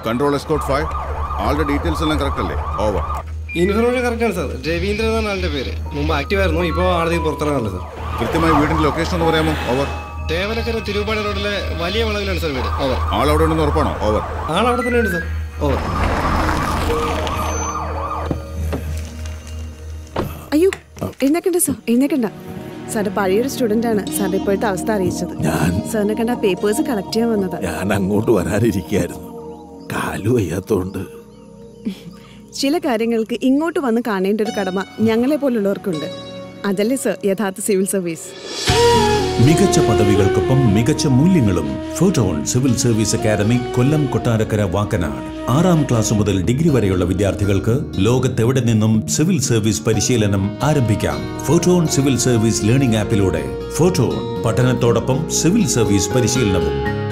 control escort five ആളുടെ details എല്ലാം correct അല്ലേ ഓവർ ഇൻഫർമേഷൻ കറക്റ്റാണ് സാർ രവീന്ദ്രൻ എന്നാണ് ആളുടെ പേര് മുമ്പ് ആക്റ്റീവ് ആയിരുന്നു ഇപ്പോൾ ആളുടെ പുറത്തിറങ്ങാറുള്ളത് സാർ കൃത്യമായി വീടിന്റെ ലൊക്കേഷൻ ഒന്ന് പറയാമോ ഓവർ തേവലക്കര തിരുവപ്പാട് റോഡിലെ വലിയ വളവിലാണ് സാർ വീട് ഓവർ ആൾ അവിടെ ഉണ്ടെന്ന് ഉറപ്പാണോ ഓവർ ആളവിടെ തന്നെ ഉണ്ട് സാർ ഓവർ അയ്യോ എഴുന്നേക്കണ്ട സാർ എഴുന്നേക്കണ്ട സാറിന്റെ പഴയൊരു സ്റ്റുഡന്റ് ആണ് സാറിന്റെ ഇപ്പോഴത്തെ അവസ്ഥ അറിയിച്ചത് ഞാൻ സാറിനെ കണ്ട പേപ്പേഴ്സ് കളക്ട് ചെയ്യാൻ വന്നതാ ഞാൻ അങ്ങോട്ട് വരാനിരിക്കായിരുന്നു കാലു വയ്യാത്തോണ്ട് ചില കാര്യങ്ങൾക്ക് ഇങ്ങോട്ട് വന്ന് കാണേണ്ട ഒരു കടമ ഞങ്ങളെ പോലുള്ളവർക്കുണ്ട് അതല്ലേ സർ യഥാർത്ഥ സിവിൽ സർവീസ് മികച്ച പദവികൾക്കൊപ്പം മികച്ച മൂല്യങ്ങളും Photon civil service academy Kollam Kottarakkara Vakkanad ആറാം ക്ലാസ് മുതൽ ഡിഗ്രി വരെയുള്ള വിദ്യാർത്ഥികൾക്ക് ലോകത്തെവിടെ നിന്നും സിവിൽ സർവീസ് പരിശീലനം ആരംഭിക്കാം ഫോട്ടോൺ സിവിൽ സർവീസ് ലേണിംഗ് ആപ്പിലൂടെ ഫോട്ടോൺ പഠനത്തോടൊപ്പം സിവിൽ സർവീസ് പരിശീലനവും